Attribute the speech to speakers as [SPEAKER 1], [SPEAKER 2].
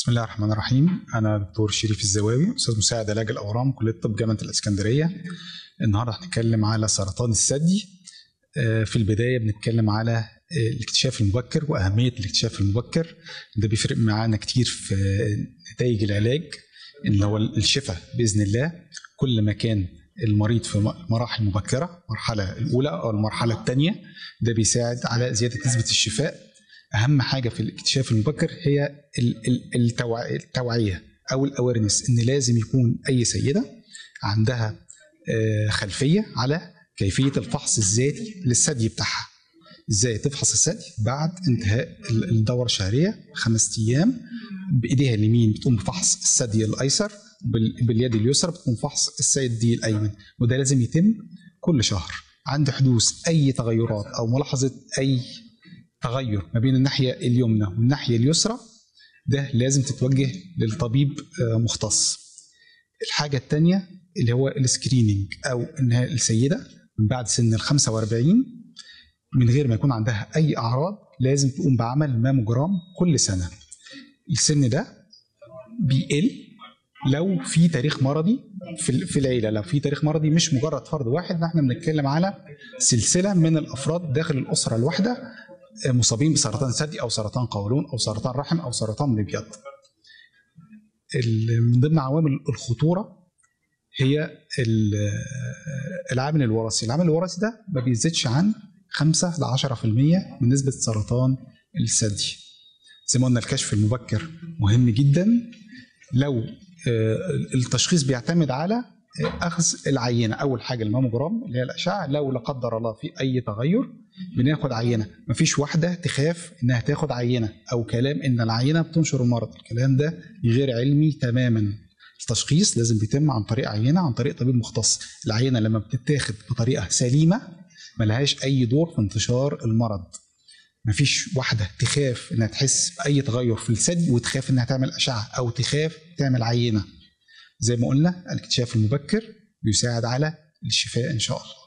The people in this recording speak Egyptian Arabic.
[SPEAKER 1] بسم الله الرحمن الرحيم أنا دكتور شريف الزواوي أستاذ مساعد علاج الأورام كلية طب جامعة الإسكندرية النهاردة هنتكلم على سرطان الثدي آه، في البداية بنتكلم على آه، الاكتشاف المبكر وأهمية الاكتشاف المبكر ده بيفرق معانا كتير في نتائج العلاج اللي هو الشفاء بإذن الله كل ما كان المريض في مراحل مبكرة المرحلة الأولى أو المرحلة الثانية ده بيساعد على زيادة نسبة الشفاء اهم حاجه في الاكتشاف المبكر هي التوعيه او الاويرنس ان لازم يكون اي سيده عندها آه، خلفيه على كيفيه الفحص الذاتي للثدي بتاعها ازاي تفحص الثدي بعد انتهاء الدوره الشهريه خمس ايام بايديها اليمين بتقوم بفحص الثدي الايسر باليد اليسرى بتقوم فحص الثدي الايمن وده لازم يتم كل شهر عند حدوث اي تغيرات او ملاحظه اي تغير ما بين الناحيه اليمنى والناحيه اليسرى ده لازم تتوجه للطبيب آه، مختص الحاجه الثانيه اللي هو السكريننج او ان السيده من بعد سن ال 45 من غير ما يكون عندها اي اعراض لازم تقوم بعمل ماموجرام كل سنه السن ده بيقل لو في تاريخ مرضي في في العيله لو في تاريخ مرضي مش مجرد فرد واحد احنا بنتكلم على سلسله من الافراد داخل الاسره الواحده مصابين بسرطان ثدي او سرطان قولون او سرطان رحم او سرطان مبيض من ضمن عوامل الخطوره هي العامل الوراثي العامل الوراثي ده ما بيزيدش عن 5 ل 10% من نسبه سرطان الثدي زي ما قلنا الكشف المبكر مهم جدا لو آه، التشخيص بيعتمد على اخذ العينه اول حاجه الماموجرام اللي هي الاشعه لو لا قدر الله في اي تغير بناخد عينه مفيش واحده تخاف انها تاخد عينه او كلام ان العينه بتنشر المرض الكلام ده غير علمي تماما التشخيص لازم بيتم عن طريق عينه عن طريق طبيب مختص العينه لما بتتاخد بطريقه سليمه ملهاش اي دور في انتشار المرض مفيش واحده تخاف انها تحس باي تغير في الثدي وتخاف انها تعمل اشعه او تخاف تعمل عينه زي ما قلنا الاكتشاف المبكر بيساعد على الشفاء ان شاء الله